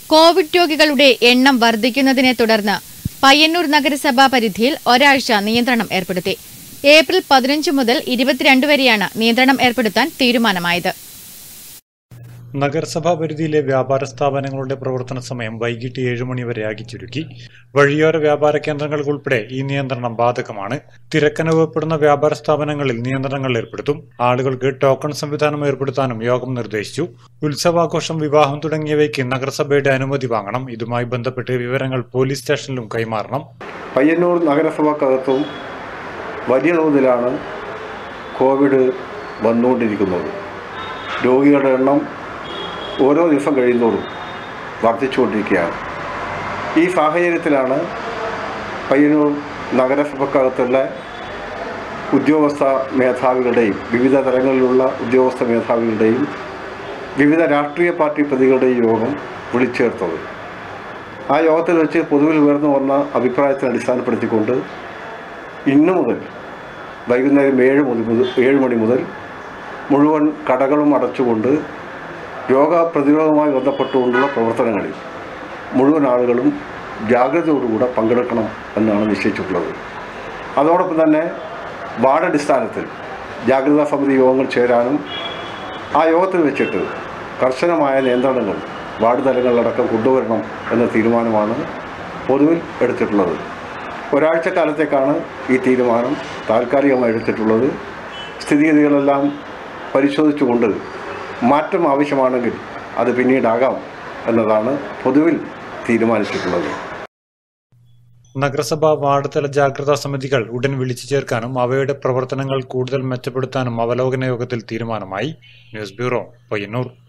Covid രോഗികളുടെ എണ്ണം വർദ്ധിക്കുന്നതിനെ തുടർന്ന് പയ്യന്നൂർ നഗരസഭാ പരിധിയിൽ ഒരാഴ്ച നിയന്ത്രണം ഏർപ്പെടുത്തി ഏപ്രിൽ പതിനഞ്ച് മുതൽ ഇരുപത്തിരണ്ട് വരെയാണ് നിയന്ത്രണം ഏർപ്പെടുത്താൻ തീരുമാനമായത് നഗരസഭാ പരിധിയിലെ വ്യാപാര സ്ഥാപനങ്ങളുടെ പ്രവർത്തന സമയം വൈകിട്ട് ഏഴ് മണി വരെയാക്കി ചുരുക്കി വഴിയോര വ്യാപാര കേന്ദ്രങ്ങൾക്കുൾപ്പെടെ ഈ നിയന്ത്രണം ബാധകമാണ് തിരക്കനുഭവപ്പെടുന്ന വ്യാപാര സ്ഥാപനങ്ങളിൽ നിയന്ത്രണങ്ങൾ ഏർപ്പെടുത്തും ആളുകൾക്ക് ടോക്കൺ സംവിധാനം ഏർപ്പെടുത്താനും യോഗം നിർദ്ദേശിച്ചു ഉത്സവാഘോഷം വിവാഹം തുടങ്ങിയവയ്ക്ക് നഗരസഭയുടെ അനുമതി വാങ്ങണം ഇതുമായി ബന്ധപ്പെട്ട് വിവരങ്ങൾ പോലീസ് സ്റ്റേഷനിലും കൈമാറണം പയ്യന്നൂർ നഗരസഭക്കകത്തും വലിയ തോതിലാണ് കോവിഡ് വന്നുകൊണ്ടിരിക്കുന്നത് രോഗികളുടെ എണ്ണം ഓരോ ദിവസം കഴിയുന്നതോറും വർദ്ധിച്ചുകൊണ്ടിരിക്കുകയാണ് ഈ സാഹചര്യത്തിലാണ് പയ്യന്നൂർ നഗരസഭക്കകത്തുള്ള ഉദ്യോഗസ്ഥ മേധാവികളുടെയും വിവിധ തലങ്ങളിലുള്ള ഉദ്യോഗസ്ഥ മേധാവികളുടെയും വിവിധ രാഷ്ട്രീയ പാർട്ടി പ്രതികളുടെയും യോഗം വിളിച്ചേർത്തത് ആ യോഗത്തിൽ വെച്ച് പൊതുവിൽ ഉയർന്നു വന്ന അഭിപ്രായത്തെ അടിസ്ഥാനപ്പെടുത്തിക്കൊണ്ട് ഇന്നു മുതൽ വൈകുന്നേരം ഏഴ് മുതൽ മുതൽ ഏഴ് മണി മുതൽ മുഴുവൻ കടകളും അടച്ചുകൊണ്ട് രോഗപ്രതിരോധവുമായി ബന്ധപ്പെട്ടുകൊണ്ടുള്ള പ്രവർത്തനങ്ങളിൽ മുഴുവൻ ആളുകളും ജാഗ്രതയോടുകൂടെ പങ്കെടുക്കണം എന്നാണ് നിശ്ചയിച്ചിട്ടുള്ളത് അതോടൊപ്പം തന്നെ വാർഡടിസ്ഥാനത്തിൽ ജാഗ്രതാ സമിതി യോഗങ്ങൾ ചേരാനും ആ യോഗത്തിൽ വെച്ചിട്ട് കർശനമായ നിയന്ത്രണങ്ങൾ വാർഡ് തലങ്ങളിലടക്കം കൊണ്ടുവരണം എന്ന തീരുമാനമാണ് പൊതുവിൽ എടുത്തിട്ടുള്ളത് ഒരാഴ്ച കാലത്തേക്കാണ് ഈ തീരുമാനം താൽക്കാലികമായി എടുത്തിട്ടുള്ളത് സ്ഥിതിഗതികളെല്ലാം പരിശോധിച്ചുകൊണ്ട് മാറ്റം ആവശ്യമാണെങ്കിൽ അത് പിന്നീടാകാം എന്നതാണ് പൊതുവിൽ തീരുമാനിച്ചിട്ടുള്ളത് നഗരസഭ വാർഡ് തല ജാഗ്രതാ സമിതികൾ ഉടൻ വിളിച്ചു ചേർക്കാനും അവയുടെ പ്രവർത്തനങ്ങൾ കൂടുതൽ മെച്ചപ്പെടുത്താനും അവലോകന യോഗത്തിൽ തീരുമാനമായി ന്യൂസ് ബ്യൂറോ പയ്യന്നൂർ